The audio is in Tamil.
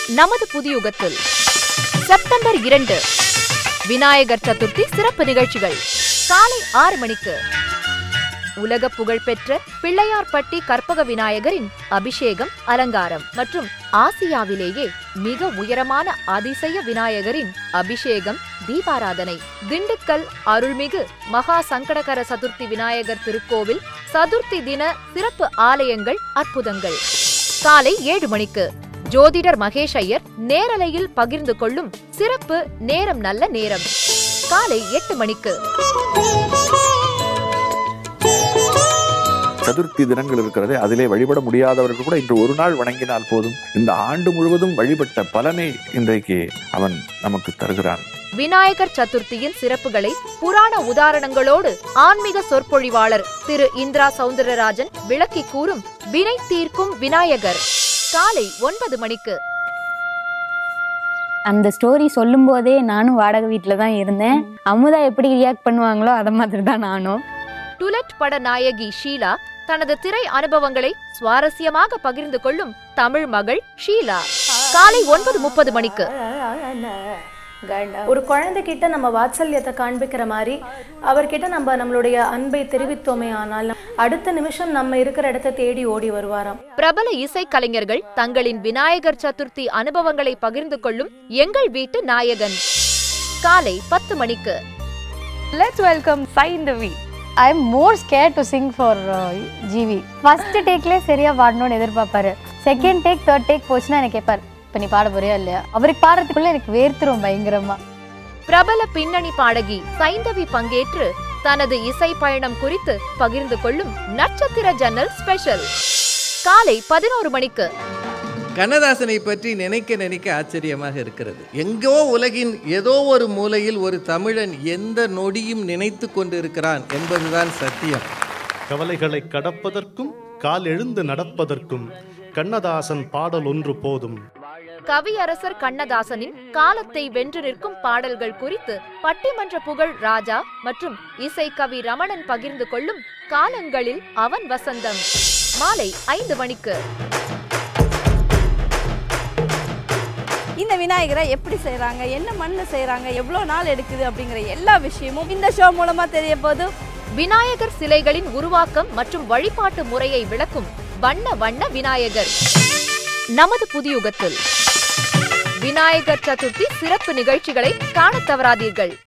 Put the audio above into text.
நமது புதியுகத்தில் செப்டம்பர் இரண்டு விநாயகர் சதுர்த்தி சிறப்பு நிகழ்ச்சிகள் காலை ஆறு மணிக்கு உலக புகழ்பெற்ற பிள்ளையார்பட்டி கற்பக விநாயகரின் அபிஷேகம் அலங்காரம் மற்றும் ஆசியாவிலேயே மிக உயரமான அதிசய விநாயகரின் அபிஷேகம் தீபாராதனை திண்டுக்கல் அருள்மிகு மகா சங்கடகர சதுர்த்தி விநாயகர் திருக்கோவில் சதுர்த்தி தின சிறப்பு ஆலயங்கள் அற்புதங்கள் காலை ஏழு மணிக்கு ஜோதிடர் மகேஷ் ஐயர் நேரலையில் பகிர்ந்து கொள்ளும் சிறப்பு நேரம் நல்ல நேரம் காலை எட்டு மணிக்கு சதுர்த்தி தினங்கள் இருக்கிறதே அதிலே வழிபட முடியாதவர்கள் கூட இன்று ஒரு நாள் வணங்கினால் போதும் இந்த ஆண்டு முழுவதும் வழிபட்ட பலனை இன்றைக்கு அவன் நமக்கு தருகிறான் விநாயகர் சதுர்த்தியின் சிறப்புகளை புராண உதாரணங்களோடு ஆன்மீக சொற்பொழிவாளர் திரு இந்திரா சவுந்தரராஜன் விளக்கி கூறும் வினை தீர்க்கும் விநாயகர் காலை ஒன்பது மணிக்கு அந்த ஸ்டோரி சொல்லும் போதே நானும் வாடகை வீட்டில் தான் இருந்தேன் அமுதா எப்படி ரியாக்ட் பண்ணுவாங்களோ அதை மாதிரி தான் நானும் டுலெட் பட நாயகி ஷீலா தனது திரை அனுபவங்களை சுவாரஸ்யமாக பகிர்ந்து கொள்ளும் தமிழ் மகள் ஷீலா காலை ஒன்பது முப்பது மணிக்கு ஒரு குழந்தைகிட்ட நம்ம வாத்சல்யத்தை காண்பிக்கிற மாதிரி அவர்கிட்ட நம்ம நம்மளுடைய அன்பை தெரிவித்தோமே ஆனால் அடுத்த நிமிஷம் நம்ம இருக்கிற இடத்த தேடி ஓடி வருவாராம் பிரபல இசைக்கலைஞர்கள் தங்களின் விநாயகர் சதுர்த்தி அனுபவங்களை பகிர்ந்து கொள்ளும் எங்கள் வீட்டு நாயகன் காலை பத்து மணிக்கு Let's welcome Saindavi. I am more scare to sing for GV first டேக்லேயே சரியா பாடணும்னு எதிர்பார்ப்பாரு செகண்ட் டேக் தேர்ட் டேக் போச்சுன்னா எனக்கு கேட்பார் இப்போ நீ பாட போறியா இல்லையா அவருக்கு பாடுறதுக்குள்ள எனக்கு வேர்த்துரும் பயங்கரமா பிரபல பின்னணி பாடகி சைந்தவி பங்கேற்று தனது இசை பயணம் குறித்து பகிர்ந்து கொள்ளும் நட்சத்திர ஜன்னல் ஸ்பெஷல் காலை பதினோரு மணிக்கு கண்ணதாசனை பற்றி நினைக்க நினைக்க ஆச்சரியமாக இருக்கிறது எங்கோ உலகின் ஏதோ ஒரு மூலையில் ஒரு தமிழன் எந்த நொடியும் நினைத்து கொண்டிருக்கிறான் என்பதுதான் சத்தியம் கவலைகளை கடப்பதற்கும் கால் எழுந்து நடப்பதற்கும் கண்ணதாசன் பாடல் ஒன்று போதும் கவியரசர் கண்ணதாசனின் காலத்தை வென்று நிற்கும் பாடல்கள் குறித்து பட்டிமன்ற புகழ் ராஜா மற்றும் இசைக்கவி ரமணன் பகிர்ந்து கொள்ளும் காலங்களில் அவன் வசந்தம் மாலை ஐந்து மணிக்கு இந்த விநாயகரை எப்படி செய்றாங்க என்ன மண்ணில் செய்றாங்க எவ்வளோ நாள் எடுக்குது அப்படிங்கிற எல்லா விஷயமும் இந்த ஷோ மூலமா தெரிய போது விநாயகர் சிலைகளின் உருவாக்கம் மற்றும் வழிபாட்டு முறையை விளக்கும் வண்ண வண்ண விநாயகர் நமது புதியுகத்தில் விநாயகர் சதுர்த்தி சிறப்பு நிகழ்ச்சிகளை காணத் தவறாதீர்கள்